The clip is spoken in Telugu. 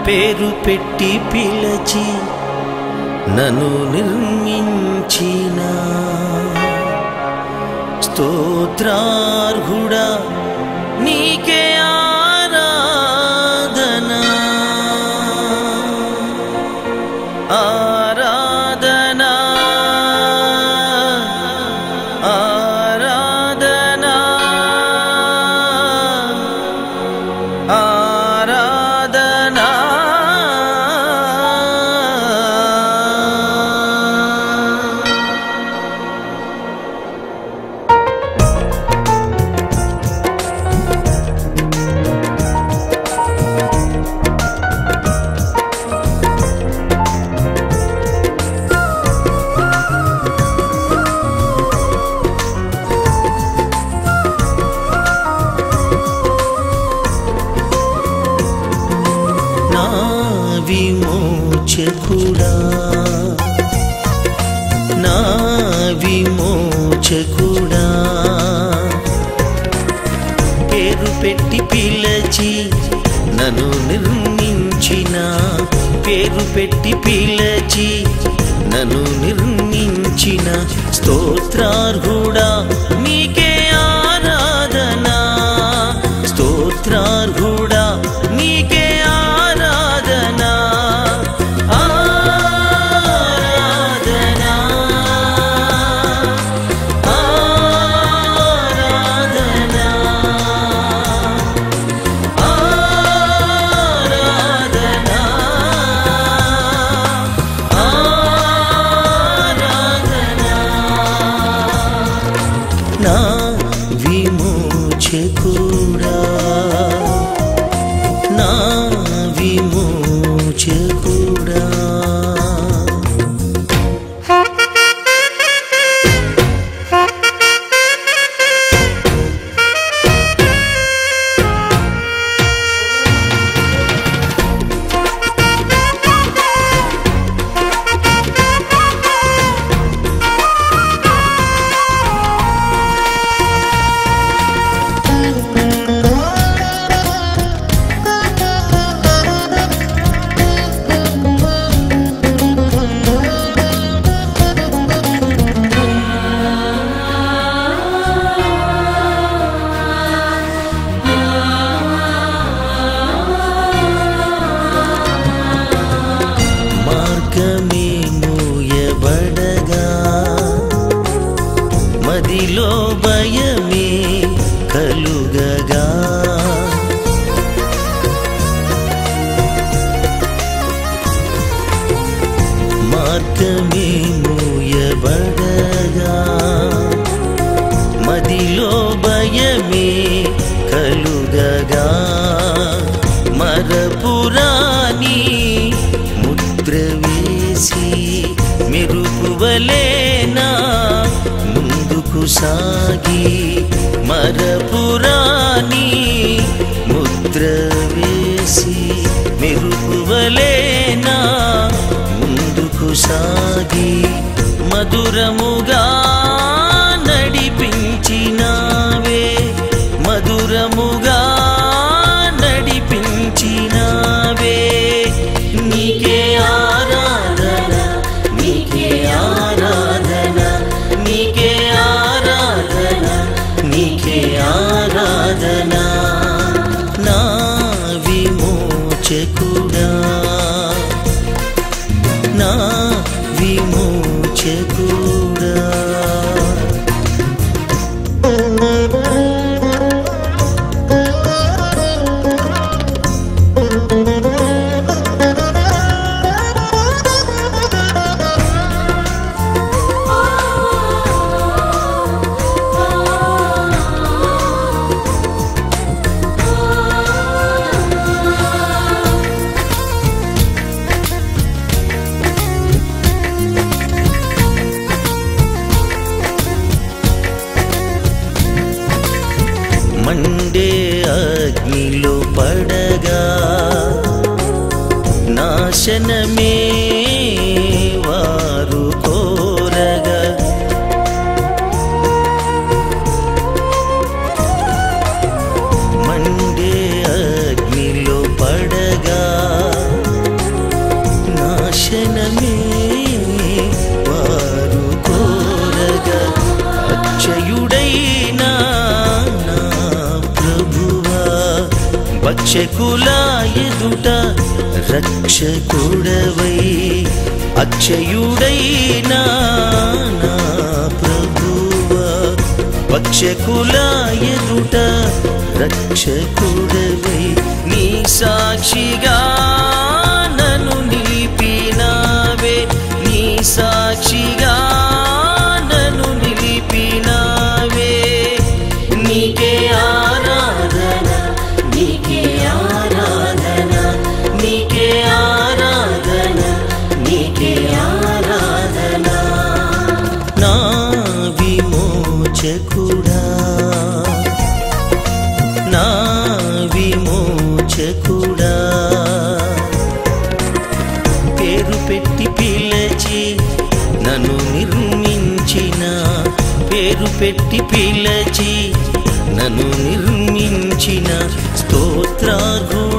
పేరు పెట్టి పిలచి నన్ను నిర్మించిన స్తోత్రార్హుడా నీకే ఆరాధన ఆరాధన ఆరాధన ఆరాధన నా విమోచకుడా నా విమోచకుడా పేరు పెట్టి పిలచి నన్ను నిర్మించిన పేరు పెట్టి పిలచి నన్ను నిర్మించిన స్తోత్రార్హుడా నీకే ఆరాధన స్తోత్రార్హుడా నీకే ఆరాధన ఆరాధన ఆరాధన ఆరాధన ఆరాధన నా విమోచకుడా నా విమోచకుడా మార్గమే మూయబడగా మదిలో భయమే కలుగగా మార్గమే మూయబడగా మదిలో భయమే కలుగగా మరపురాని ముద్ర వేసి మెరుగువలేనా ముందుకు సాగి మరపురాని ముద్ర వేసి మెరుగువలేనా ముందుకు సాగి మధురముగా నడిపించినావే మధురముగా నడిపించినావే నీకే ఆరాధన నీకే ఆరాధన నీకే ఆరాధన నీకే ఆరాధన నా విమోచకుడా నా విమోచకుడా మండే అగ్నిలో పడగా నాశనమే వారు కోరగా మండే అగ్నిలో పడగా పక్షకుల ఎదుట రక్షకుడవై అక్షయుడైనా నా ప్రభువా పక్షకుల ఎదుట రక్షకుడవై నీ సాక్షిగా నన్ను నిలిపినావే నీ సాక్షిగా నన్ను నిలిపినావే నీకే ఆరాధన నీకే ఆరాధన నీకే ఆరాధన నీకే ఆరాధన నా విమోచకుడా నా విమోచకుడా పేరు పెట్టి పిలచి నన్ను నిర్మించిన పేరు పెట్టి పిలచి నన్ను నిర్మించిన స్తోత్రార్హుడా